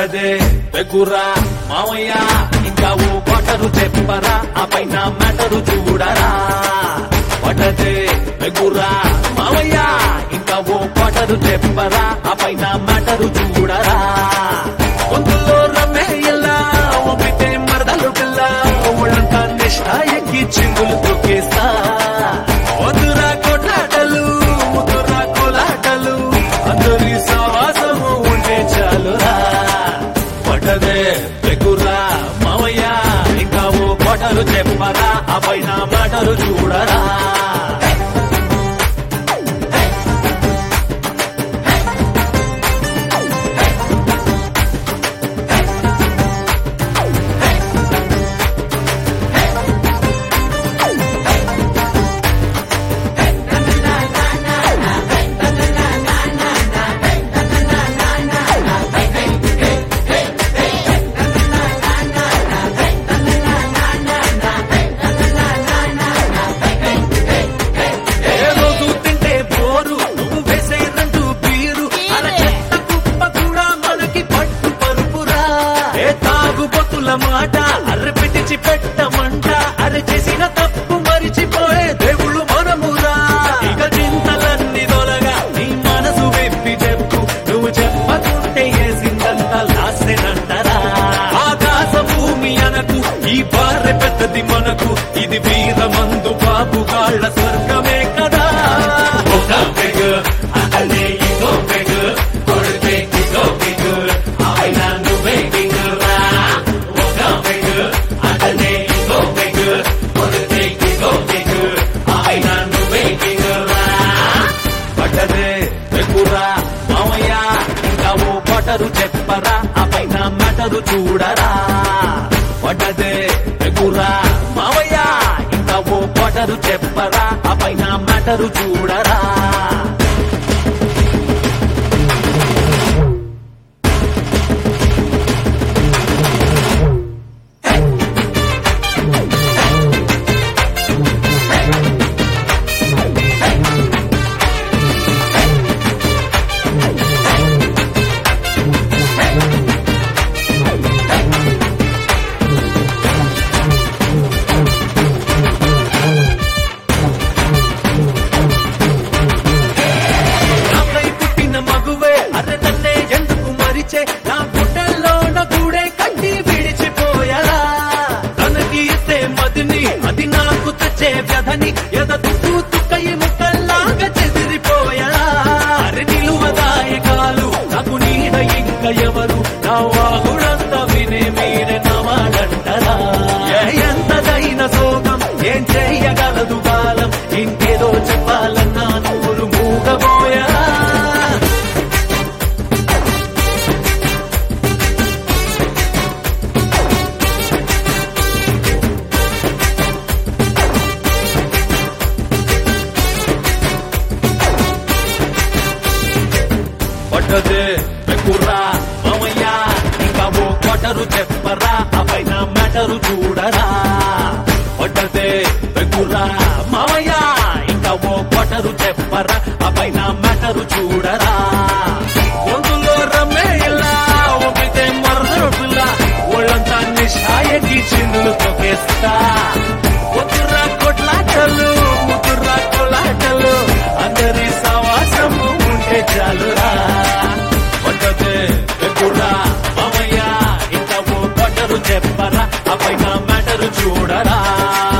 పడ్డదే పెగురా మావయ్య ఇంకా ఓ కొటరు చెప్పరా ఆ పైన మ్యాటరు చూడరా పడ్డదే పెగురా మావయ్య ఇంకా ఓ కొటరు చెప్పరా ఆ పైన మ్యాటరు చూడరా గొంతులో రమ్మే ఇలా ఒప్పితే మరదలు పిల్ల ఒళ్ళంతా నిష్ఠ ఎక్కి చింగులు తొక్కేస్తా వద్దురా కొట్లాటలు ముద్దురా కోలాటలు అందరి సవాసము ఉంటే చాలురా పడ్డదే పెగురా మావయ్య ఇంకా ఓ కొటలు చెప్పరా ఆ పైన మాటలు చూడరా ఏ రోజు తింటే బోరు నువ్వు వేసే రంటు బీరు అలా చెత్త కుప్ప కూడా మనకి పట్టు పరుపురా ఏ తాగు బొత్తుల మాట అర్రె పెట్టించి పెట్టమంట అరె చేసిన తప్పు మరిచిపోయే దేవుళ్ళు మనమురా ఇక చింతలన్నీ దొలగా నీ మనసు వెప్పి చెప్పు నువ్వు చెప్పకుంటే ఏసిందంతా లాసేనంటరా ఆకాశ భూమి అనకు ఈ బారె పెద్దది మనకు ఇది వీరమందు బాబు గాళ్ళ స్వర్గమే కదా ఒక పెగ్ అతనే ఇంకో పెగ్ కొడితే ఇంకో పెగ్ ఆయన నువ్వే కింగురా ఒక పెగ్ అతనే ఇంకో పెగ్ కొడితే ఇంకో పెగ్ ఆయన నువ్వే కింగురా పడ్డదే పెగ్గురా మావయ్య ఇంకా ఓ కొటరు చెప్పరా ఆ పైన మెటరు చూడరా పడ్డదే పెగ్గురా మావయ్య ఇంకా ఓ కొటరు చెప్పరా ఆ పైన మెటరు చూడరా నాకై పుట్టిన మగువే అర్రె నన్నే ఎందుకు మరిచే నా గుడ్డల్లోన గూడే కట్టి విడిచిపోయరా తనకి ఇస్తే మదిని అది నాకు తెచ్చే వ్యధని ఎద తుక్కు తుక్కయి ముక్కల్లాగా చెదిరిపోయరా అరె నిలువదాయకాలు నాకు నీడ ఇంక ఎవరు నా వాగుడంతా వినే మీరే నవాడంటరా ఏ ఎంతదైన సోగం ఏం చెయ్యగలదు కాలం ఇంకేదో చెప్పాలన్నా నూరు మూగబోయా పడ్డదే పెక్కుర్రా మామయ్య ఇంకా ఓ కొటరు చెప్పరా ఆ పైన మెటరు చూడరా పడ్డదే పెక్కుర్రా మామయ్య ఇంకా ఓ కొటరు చెప్పరా ఆ పైన మెటరు చూడరా గొంతులో రమ్మే ఇలా ఒప్పితే మరదరు పిల్ల ఒళ్ళంతా నిషాయకి చిందులు తొకేస్తా ఒత్తురా కొట్లాటలు ముద్దురా కొలాటలు అందరి సవాసము ఉంటే చాలురా పడ్డదే పెక్కురా మామయ్య ఇంకా ఓ కొట్టరు చెప్పరా ఆ పైన మ్యాటరు చూడరా